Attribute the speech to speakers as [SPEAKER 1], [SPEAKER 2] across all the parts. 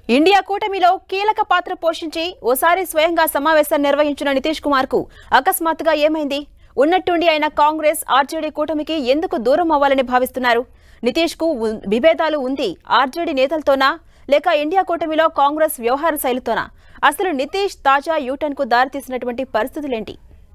[SPEAKER 1] India కూటమిలో కీలక పాత్ర పోషించి ఓసారి స్వయంగా సమావేశం నిర్వహించిన నితీష్ కుమార్ కు అకస్మాత్తుగా ఏమైంది ఉన్నట్టుండి ఆయన కాంగ్రెస్ ఆర్జేడీ కూటమికి ఎందుకు దూరం అవ్వాలని భావిస్తున్నారు నితీష్ కు ఉన్- విభేదాలు ఉంది ఆర్జేడీ నేతలతోనా లేక ఇండియా కూటమిలో కాంగ్రెస్ వ్యవహార శైలితోనా అసలు నితీష్ తాజా యూటర్న్ కు దారితీసినటువంటి పరిస్థితులేంటి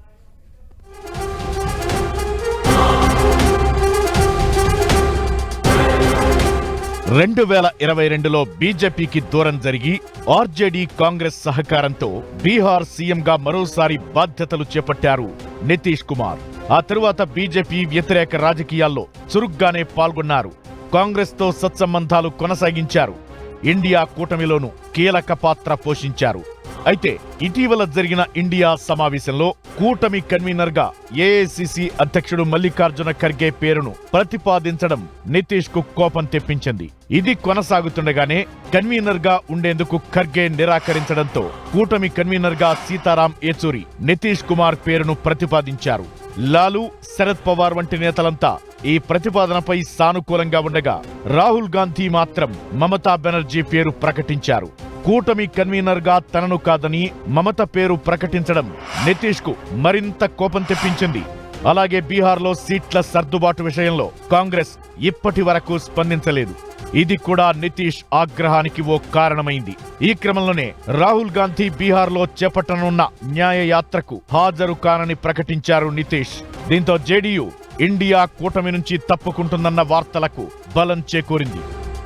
[SPEAKER 2] రెండు వేల ఇరవై రెండులో బీజేపీకి దూరం జరిగి ఆర్జేడీ కాంగ్రెస్ సహకారంతో బీహార్ సీఎంగా మరోసారి బాధ్యతలు చేపట్టారు నితీష్ కుమార్ ఆ తరువాత బీజేపీ వ్యతిరేక రాజకీయాల్లో చురుగ్గానే పాల్గొన్నారు కాంగ్రెస్తో సత్సంబంధాలు కొనసాగించారు ఇండియా కూటమిలోనూ కీలక పాత్ర పోషించారు అయితే ఇటీవల జరిగిన ఇండియా సమావేశంలో కూటమి కన్వీనర్ గా ఏఐసిసి అధ్యక్షుడు మల్లికార్జున ఖర్గే పేరును ప్రతిపాదించడం నితీష్ కు కోపం తెప్పించింది ఇది కొనసాగుతుండగానే కన్వీనర్ గా ఉండేందుకు ఖర్గే నిరాకరించడంతో కూటమి కన్వీనర్ గా సీతారాం ఏచూరి నితీష్ కుమార్ పేరును ప్రతిపాదించారు లాలు శరద్ పవార్ వంటి నేతలంతా ఈ ప్రతిపాదనపై సానుకూలంగా ఉండగా రాహుల్ గాంధీ మాత్రం మమతా బెనర్జీ పేరు ప్రకటించారు కూటమి కన్వీనర్ గా తనను కాదని మమత పేరు ప్రకటించడం నితీష్ కు మరింత కోపం తెప్పించింది అలాగే బీహార్లో సీట్ల సర్దుబాటు విషయంలో కాంగ్రెస్ ఇప్పటి వరకు స్పందించలేదు ఇది కూడా నితీష్ ఆగ్రహానికి ఓ కారణమైంది ఈ క్రమంలోనే రాహుల్ గాంధీ బీహార్లో చేపట్టనున్న న్యాయ యాత్రకు హాజరు కానని ప్రకటించారు నితీష్ దీంతో జేడీయూ ఇండియా కూటమి నుంచి తప్పుకుంటుందన్న వార్తలకు బలం చేకూరింది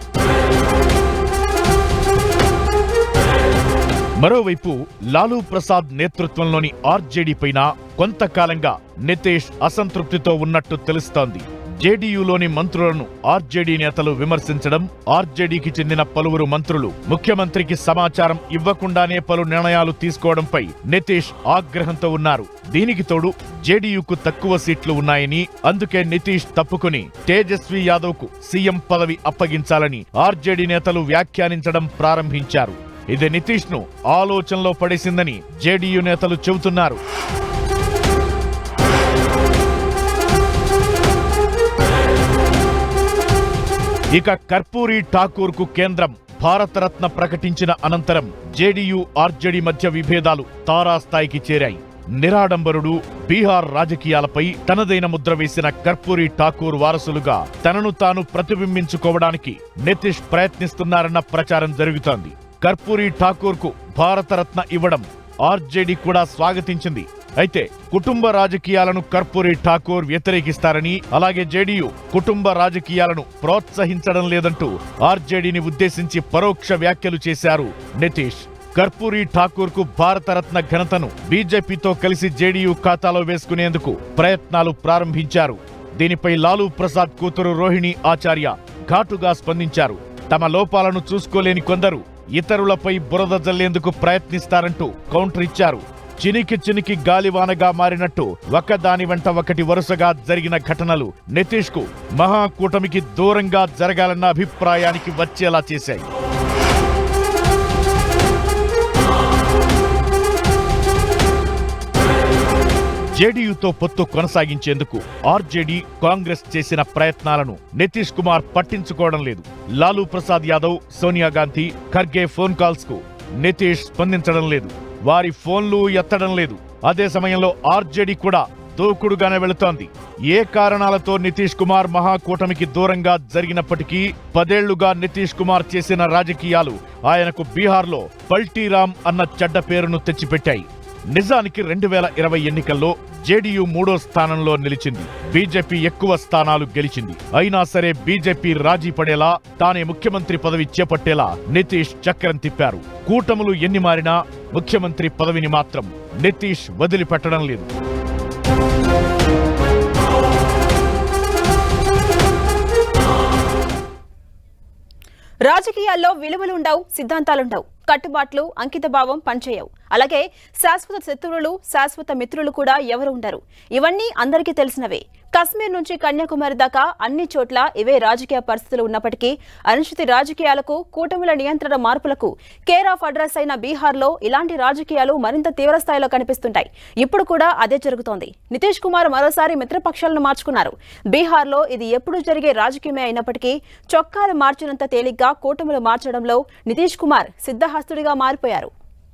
[SPEAKER 2] మరోవైపు లాలూ ప్రసాద్ నేతృత్వంలోని ఆర్జేడీ పైన కొంతకాలంగా నితేష్ అసంతృప్తితో ఉన్నట్టు తెలుస్తోంది జేడీయూలోని మంత్రులను ఆర్జేడీ నేతలు విమర్శించడం ఆర్జేడీకి చెందిన పలువురు మంత్రులు ముఖ్యమంత్రికి సమాచారం ఇవ్వకుండానే పలు నిర్ణయాలు తీసుకోవడంపై నితీష్ ఆగ్రహంతో ఉన్నారు దీనికి తోడు జేడీయూకు తక్కువ సీట్లు ఉన్నాయని అందుకే నితీష్ తప్పుకుని తేజస్వి యాదవ్ కు సీఎం పదవి అప్పగించాలని ఆర్జేడీ నేతలు వ్యాఖ్యానించడం ప్రారంభించారు ఇది నితీష్ ను ఆలోచనలో పడేసిందని జేడీయూ నేతలు చెబుతున్నారు ఇక కర్పూరి ఠాకూర్ కు కేంద్రం భారతరత్న ప్రకటించిన అనంతరం జేడీయూ ఆర్జేడీ మధ్య విభేదాలు తారాస్థాయికి చేరాయి నిరాడంబరుడు బీహార్ రాజకీయాలపై తనదైన ముద్ర వేసిన కర్పూరి ఠాకూర్ వారసులుగా తనను తాను ప్రతిబింబించుకోవడానికి నితీష్ ప్రయత్నిస్తున్నారన్న ప్రచారం జరుగుతోంది కర్పూరి ఠాకూర్ కు భారతరత్న ఇవ్వడం ఆర్జేడీ కూడా స్వాగతించింది అయితే కుటుంబ రాజకీయాలను కర్పూరి ఠాకూర్ వ్యతిరేకిస్తారని అలాగే జేడీయూ కుటుంబ రాజకీయాలను ప్రోత్సహించడం లేదంటూ ఆర్జేడీని ఉద్దేశించి పరోక్ష వ్యాఖ్యలు చేశారు నితీష్ కర్పూరి ఠాకూర్ కు భారతరత్న ఘనతను బీజేపీతో కలిసి జేడీయూ ఖాతాలో వేసుకునేందుకు ప్రయత్నాలు ప్రారంభించారు దీనిపై లాలూ ప్రసాద్ కూతురు రోహిణి ఆచార్య ఘాటుగా స్పందించారు తమ లోపాలను చూసుకోలేని కొందరు ఇతరులపై బురద జల్లేందుకు ప్రయత్నిస్తారంటూ కౌంటర్ ఇచ్చారు చినికి చినికి గాలివానగా మారినట్టు ఒకదాని వెంట ఒకటి వరుసగా జరిగిన ఘటనలు నితీష్ కు మహాకూటమికి దూరంగా జరగాలన్న అభిప్రాయానికి వచ్చేలా చేశాయి జేడీయూతో పొత్తు కొనసాగించేందుకు ఆర్జేడీ కాంగ్రెస్ చేసిన ప్రయత్నాలను నితీష్ కుమార్ పట్టించుకోవడం లేదు లాలూ ప్రసాద్ యాదవ్ సోనియా గాంధీ ఖర్గే ఫోన్ కాల్స్ కు నితీష్ స్పందించడం లేదు వారి ఫోన్లు ఎత్తడం లేదు అదే సమయంలో ఆర్జేడీ కూడా దూకుడుగానే వెళుతోంది ఏ కారణాలతో నితీష్ కుమార్ మహాకూటమికి దూరంగా జరిగినప్పటికీ పదేళ్లుగా నితీష్ కుమార్ చేసిన రాజకీయాలు ఆయనకు బీహార్లో పల్టీరామ్ అన్న చెడ్డ పేరును తెచ్చిపెట్టాయి నిజానికి రెండు వేల ఇరవై ఎన్నికల్లో జేడీయూ మూడో స్థానంలో నిలిచింది బీజేపీ ఎక్కువ స్థానాలు గెలిచింది అయినా సరే బీజేపీ రాజీ పడేలా తానే ముఖ్యమంత్రి పదవి చేపట్టేలా నితీష్ చక్రం తిప్పారు కూటములు ఎన్ని మారినా ముఖ్యమంత్రి పదవిని మాత్రం నితీష్ వదిలిపెట్టడం లేదు
[SPEAKER 1] రాజకీయాల్లో విలువలుండవు సిద్ధాంతాలుండవు కట్టుబాట్లు అంకితభావం పనిచేయవు అలాగే శాశ్వత శత్రువులు శాశ్వత మిత్రులు కూడా ఎవరు ఉండరు ఇవన్నీ అందరికీ తెలిసినవే కశ్మీర్ నుంచి కన్యాకుమారి దాకా అన్ని చోట్ల ఇవే రాజకీయ పరిస్థితులు ఉన్నప్పటికీ అనిశ్చిత రాజకీయాలకు కూటమిల నియంత్రణ మార్పులకు కేర్ ఆఫ్ అడ్రస్ అయిన బీహార్లో ఇలాంటి రాజకీయాలు మరింత తీవ్ర స్థాయిలో కనిపిస్తుంటాయి ఇప్పుడు కూడా అదే జరుగుతోంది నితీష్ కుమార్ మరోసారి మిత్రపక్షాలను మార్చుకున్నారు బీహార్లో ఇది ఎప్పుడు జరిగే రాజకీయమే అయినప్పటికీ చొక్కాలు మార్చినంత తేలిగ్గా కూటమిలు మార్చడంలో నితీష్ కుమార్ సిద్ధహస్తుడిగా మారిపోయారు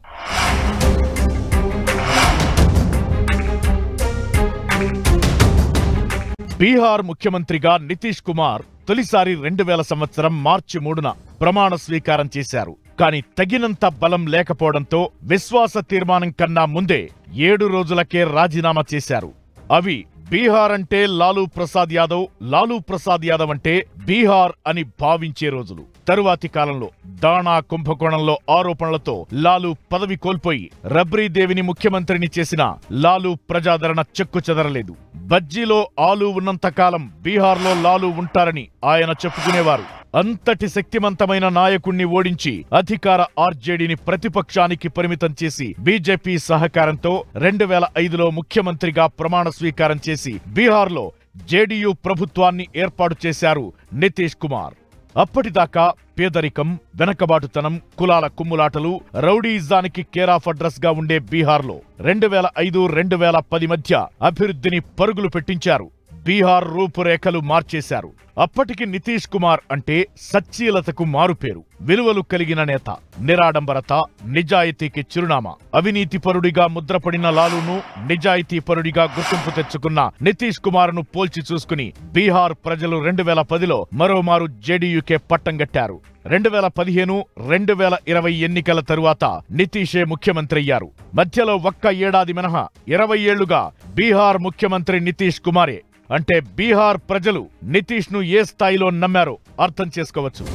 [SPEAKER 2] బీహార్ ముఖ్యమంత్రిగా నితీష్ కుమార్ తొలిసారి రెండు వేల సంవత్సరం మార్చి మూడున ప్రమాణ స్వీకారం చేశారు కానీ తగినంత బలం లేకపోవడంతో విశ్వాస తీర్మానం కన్నా ముందే ఏడు రోజులకే రాజీనామా చేశారు అవి బీహార్ అంటే లాలూ ప్రసాద్ యాదవ్ లాలూ ప్రసాద్ యాదవ్ అంటే బీహార్ అని భావించే రోజులు తరువాతి కాలంలో దాణా కుంభకోణంలో ఆరోపణలతో లాలూ పదవి కోల్పోయి రబ్రీదేవిని ముఖ్యమంత్రిని చేసిన లాలూ ప్రజాదరణ చెక్కు చెదరలేదు బజ్జీలో ఆలు ఉన్నంతకాలం బీహార్లో లాలూ ఉంటారని ఆయన చెప్పుకునేవారు అంతటి శక్తిమంతమైన నాయకుణ్ణి ఓడించి అధికార ఆర్జేడీని ప్రతిపక్షానికి పరిమితం చేసి బీజేపీ సహకారంతో రెండు వేల ఐదులో ముఖ్యమంత్రిగా ప్రమాణ స్వీకారం చేసి బీహార్లో జేడీయూ ప్రభుత్వాన్ని ఏర్పాటు చేశారు నితీష్ కుమార్ అప్పటిదాకా పేదరికం వెనకబాటుతనం కులాల కుమ్ములాటలు రౌడీయిజానికి కేరాఫ్ అడ్రస్ గా ఉండే బీహార్లో రెండు వేల ఐదు రెండు వేల పది మధ్య అభివృద్ధిని పరుగులు పెట్టించారు బీహార్ రూపురేఖలు మార్చేశారు అప్పటికి నితీష్ కుమార్ అంటే సచ్చీలతకు మారుపేరు విలువలు కలిగిన నేత నిరాడంబరత నిజాయితీకి చిరునామా అవినీతిపరుడిగా ముద్రపడిన లాలూను నిజాయితీపరుడిగా గుర్తింపు తెచ్చుకున్న నితీష్ కుమార్ ను పోల్చి చూసుకుని బీహార్ ప్రజలు రెండు వేల పదిలో మరోమారు జేడీయూకే పట్టం గట్టారు రెండు వేల పదిహేను రెండు వేల ఇరవై ఎన్నికల తరువాత నితీషే ముఖ్యమంత్రి అయ్యారు మధ్యలో ఒక్క ఏడాది మినహా ఇరవై ఏళ్లుగా బీహార్ ముఖ్యమంత్రి నితీష్ కుమారే అంటే బీహార్ ప్రజలు నితీష్ ను ఏ స్థాయిలో నమ్మారో అర్థం చేసుకోవచ్చు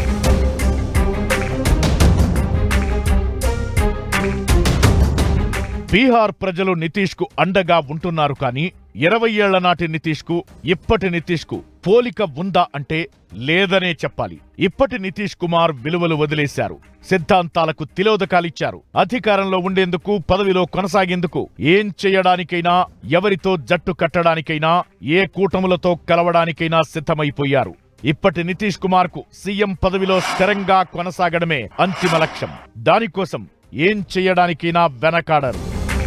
[SPEAKER 2] బీహార్ ప్రజలు నితీష్ కు అండగా ఉంటున్నారు కానీ ఇరవై ఏళ్ల నాటి నితీష్ కు ఇప్పటి నితీష్ కు పోలిక ఉందా అంటే లేదనే చెప్పాలి ఇప్పటి నితీష్ కుమార్ విలువలు వదిలేశారు సిద్ధాంతాలకు తిలోదకాలిచ్చారు అధికారంలో ఉండేందుకు పదవిలో కొనసాగేందుకు ఏం చేయడానికైనా ఎవరితో జట్టు కట్టడానికైనా ఏ కూటములతో కలవడానికైనా సిద్ధమైపోయారు ఇప్పటి నితీష్ కుమార్ కు సీఎం పదవిలో స్థిరంగా కొనసాగడమే అంతిమ లక్ష్యం దానికోసం ఏం చేయడానికైనా వెనకాడరు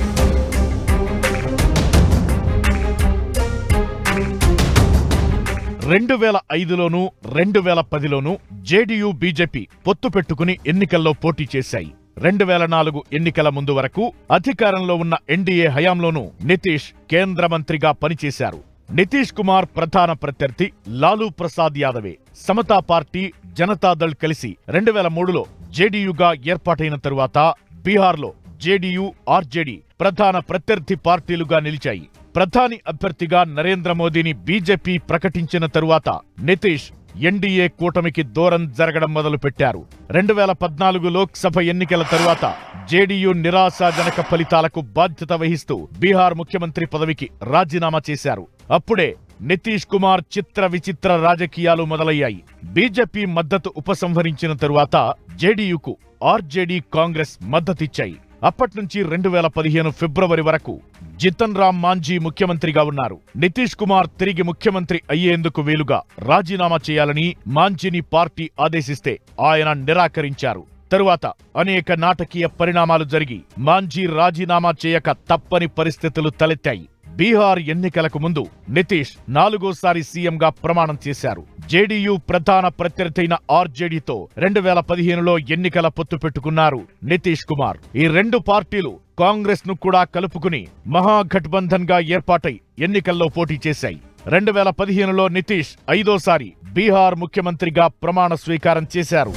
[SPEAKER 2] రెండు వేల ఐదులోనూ రెండు వేల పదిలోనూ జేడీయూ బీజేపీ పొత్తు పెట్టుకుని ఎన్నికల్లో పోటీ చేశాయి రెండు వేల నాలుగు ఎన్నికల ముందు వరకు అధికారంలో ఉన్న ఎన్డీఏ హయాంలోనూ నితీష్ కేంద్ర మంత్రిగా పనిచేశారు నితీష్ కుమార్ ప్రధాన ప్రత్యర్థి లాలూ ప్రసాద్ యాదవే సమతా పార్టీ జనతాదళ్ కలిసి రెండు వేల మూడులో జేడీయూగా ఏర్పాటైన తరువాత బీహార్లో జేడీయూ ఆర్జేడీ ప్రధాన ప్రత్యర్థి పార్టీలుగా నిలిచాయి ప్రధాని అభ్యర్థిగా నరేంద్ర మోదీని బీజేపీ ప్రకటించిన తరువాత నితీష్ ఎన్డీఏ కూటమికి దూరం జరగడం మొదలుపెట్టారు రెండు వేల పద్నాలుగు లోక్సభ ఎన్నికల తరువాత జేడీయూ నిరాశాజనక ఫలితాలకు బాధ్యత వహిస్తూ బీహార్ ముఖ్యమంత్రి పదవికి రాజీనామా చేశారు అప్పుడే నితీష్ కుమార్ చిత్ర విచిత్ర రాజకీయాలు మొదలయ్యాయి బీజేపీ మద్దతు ఉపసంహరించిన తరువాత జేడీయూకు ఆర్జేడీ కాంగ్రెస్ మద్దతిచ్చాయి అప్పట్నుంచి రెండు వేల పదిహేను ఫిబ్రవరి వరకు జితన్ రామ్ మాంఝీ ముఖ్యమంత్రిగా ఉన్నారు నితీష్ కుమార్ తిరిగి ముఖ్యమంత్రి అయ్యేందుకు వీలుగా రాజీనామా చేయాలని మాంఝీని పార్టీ ఆదేశిస్తే ఆయన నిరాకరించారు తరువాత అనేక నాటకీయ పరిణామాలు జరిగి మాంఝీ రాజీనామా చేయక తప్పని పరిస్థితులు తలెత్తాయి బీహార్ ఎన్నికలకు ముందు నితీష్ నాలుగోసారి సీఎంగా ప్రమాణం చేశారు జేడీయూ ప్రధాన ప్రత్యర్థైన ఆర్జేడీతో రెండు వేల పదిహేనులో ఎన్నికల పొత్తు పెట్టుకున్నారు నితీష్ కుమార్ ఈ రెండు పార్టీలు కాంగ్రెస్ ను కూడా కలుపుకుని మహాగఠబంధన్ గా ఏర్పాటై ఎన్నికల్లో పోటీ చేశాయి రెండు వేల పదిహేనులో నితీష్ ఐదోసారి బీహార్ ముఖ్యమంత్రిగా ప్రమాణ స్వీకారం చేశారు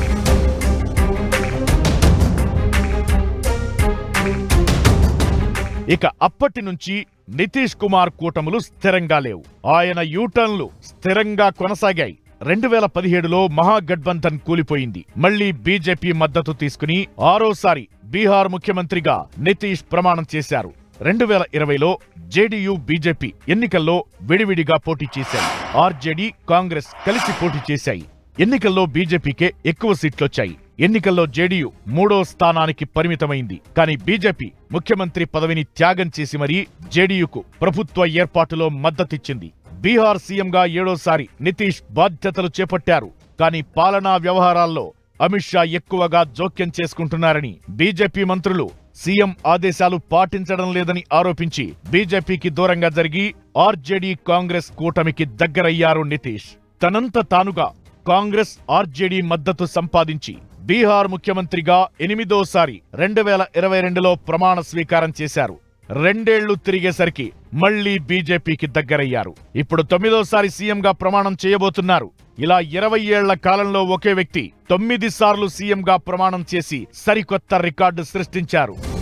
[SPEAKER 2] ఇక అప్పటి నుంచి నితీష్ కుమార్ కూటములు స్థిరంగా లేవు ఆయన యూటర్న్లు స్థిరంగా కొనసాగాయి రెండు వేల పదిహేడులో మహాగఠబంధన్ కూలిపోయింది మళ్లీ బీజేపీ మద్దతు తీసుకుని ఆరోసారి బీహార్ ముఖ్యమంత్రిగా నితీష్ ప్రమాణం చేశారు రెండు వేల ఇరవైలో జేడీయూ బీజేపీ ఎన్నికల్లో విడివిడిగా పోటీ చేశాయి ఆర్జేడీ కాంగ్రెస్ కలిసి పోటీ చేశాయి ఎన్నికల్లో బీజేపీకే ఎక్కువ సీట్లొచ్చాయి ఎన్నికల్లో జేడీయూ మూడో స్థానానికి పరిమితమైంది కానీ బీజేపీ ముఖ్యమంత్రి పదవిని త్యాగం చేసి మరీ జేడీయూకు ప్రభుత్వ ఏర్పాటులో మద్దతిచ్చింది బీహార్ సీఎంగా ఏడోసారి నితీష్ బాధ్యతలు చేపట్టారు కానీ పాలనా వ్యవహారాల్లో అమిత్ షా ఎక్కువగా జోక్యం చేసుకుంటున్నారని బీజేపీ మంత్రులు సీఎం ఆదేశాలు పాటించడం లేదని ఆరోపించి బీజేపీకి దూరంగా జరిగి ఆర్జేడీ కాంగ్రెస్ కూటమికి దగ్గరయ్యారు నితీష్ తనంత తానుగా కాంగ్రెస్ ఆర్జేడీ మద్దతు సంపాదించి బీహార్ ముఖ్యమంత్రిగా ఎనిమిదోసారి రెండు వేల ఇరవై రెండులో ప్రమాణ స్వీకారం చేశారు రెండేళ్లు తిరిగేసరికి మళ్లీ బీజేపీకి దగ్గరయ్యారు ఇప్పుడు తొమ్మిదోసారి సీఎంగా ప్రమాణం చేయబోతున్నారు ఇలా ఇరవై ఏళ్ల కాలంలో ఒకే వ్యక్తి తొమ్మిది సార్లు సీఎంగా ప్రమాణం చేసి సరికొత్త రికార్డు సృష్టించారు